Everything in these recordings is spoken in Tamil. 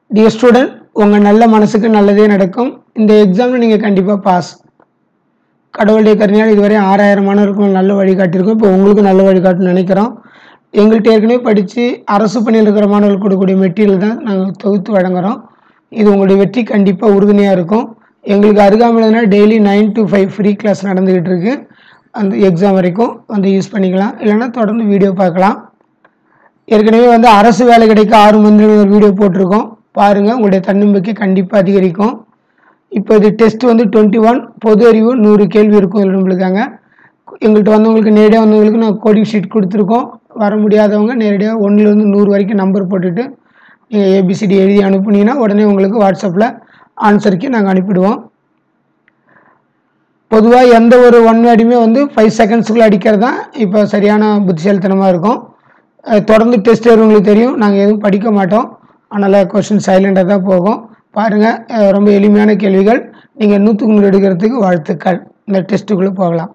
டியர் ஸ்டூடெண்ட் உங்கள் நல்ல மனசுக்கு நல்லதே நடக்கும் இந்த எக்ஸாமில் நீங்கள் கண்டிப்பாக பாஸ் கடவுளுடைய கருணையால் இதுவரை ஆறாயிரம் மாணவர்களுக்கு நல்ல வழிகாட்டியிருக்கோம் இப்போ உங்களுக்கு நல்ல வழிகாட்டுன்னு நினைக்கிறோம் எங்கள்கிட்ட ஏற்கனவே படித்து அரசு பணியில் இருக்கிற மாணவர்களுக்கு கொடுக்கக்கூடிய மெட்டீரியல் தான் நாங்கள் தொகுத்து வழங்குறோம் இது உங்களுடைய வெற்றி கண்டிப்பாக உறுதுணையாக இருக்கும் எங்களுக்கு அருகாமையில்னா daily nine to five free class நடந்துக்கிட்டு இருக்கு அந்த எக்ஸாம் வரைக்கும் வந்து யூஸ் பண்ணிக்கலாம் இல்லைன்னா தொடர்ந்து வீடியோ பார்க்கலாம் ஏற்கனவே வந்து அரசு வேலை கிடைக்க ஆறு மந்திரிகள் ஒரு வீடியோ போட்டிருக்கோம் பாருங்கள் உங்களுடைய தன்னம்பிக்கை கண்டிப்பாக அதிகரிக்கும் இப்போ இது டெஸ்ட் வந்து டுவெண்ட்டி ஒன் பொது அறிவு நூறு கேள்வி இருக்கும் இதில் நம்மளுக்காங்க எங்கள்கிட்ட வந்தவங்களுக்கு நேரடியாக வந்தவங்களுக்கு நான் கோடிங் ஷீட் கொடுத்துருக்கோம் வர முடியாதவங்க நேரடியாக ஒன்றுலேருந்து நூறு வரைக்கும் நம்பர் போட்டுட்டு நீங்கள் ஏபிசிடி எழுதி அனுப்புனீங்கன்னா உடனே உங்களுக்கு வாட்ஸ்அப்பில் ஆன்சருக்கு நாங்கள் அனுப்பிடுவோம் பொதுவாக எந்த ஒரு ஒன் வேர்டுமே வந்து ஃபைவ் செகண்ட்ஸுக்குள்ளே அடிக்கிறது தான் இப்போ சரியான புத்திசாலித்தனமாக இருக்கும் அஹ் தொடர்ந்து டெஸ்ட் உங்களுக்கு தெரியும் நாங்கள் எதுவும் படிக்க மாட்டோம் அதனால் கொஷின் சைலண்டாக தான் போகும் பாருங்கள் ரொம்ப எளிமையான கேள்விகள் நீங்கள் நூற்றுக்கு நூறு எடுக்கிறதுக்கு வாழ்த்துக்கள் இந்த டெஸ்ட்டுக்குள்ளே போகலாம்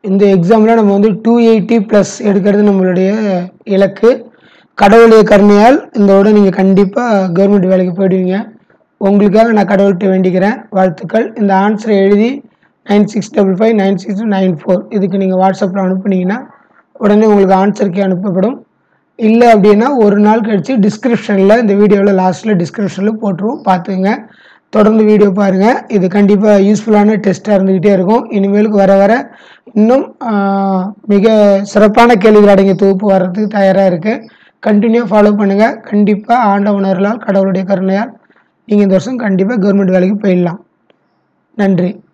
இந்த எக்ஸாமில் நம்ம வந்து டூ எயிட்டி ப்ளஸ் எடுக்கிறது நம்மளுடைய இலக்கு கடவுளுடைய கருணையால் இந்த விட நீங்கள் கண்டிப்பாக கவர்மெண்ட் வேலைக்கு போயிடுவீங்க உங்களுக்காக நான் கடவுள்கிட்ட வேண்டிக்கிறேன் வாழ்த்துக்கள் இந்த ஆன்சரை எழுதி nine six double five nine six nine four இதுக்கு நீங்கள் வாட்ஸ்அப்பில் அனுப்புனீங்கன்னா உடனே உங்களுக்கு ஆன்சருக்கு அனுப்பப்படும் இல்லை அப்படின்னா ஒரு நாள் கழித்து டிஸ்கிரிப்ஷனில் இந்த வீடியோவில் லாஸ்ட்டில் டிஸ்கிரிப்ஷனில் போட்டுருவோம் பார்த்துங்க தொடர்ந்து வீடியோ பாருங்கள் இது கண்டிப்பாக யூஸ்ஃபுல்லான டெஸ்ட்டாக இருந்துக்கிட்டே இருக்கும் இனிமேலுக்கு வர வர இன்னும் ஆஹ், மிக சிறப்பான கேள்விகள் அடங்கிய தொகுப்பு வர்றதுக்கு தயாராக இருக்குது கண்டினியூ ஃபாலோ பண்ணுங்கள் கண்டிப்பாக ஆண்டவனர்களால் கடவுளுடைய கருணையால் நீங்கள் இந்த வருஷம் கண்டிப்பாக கவர்மெண்ட் வேலைக்கு போயிடலாம் நன்றி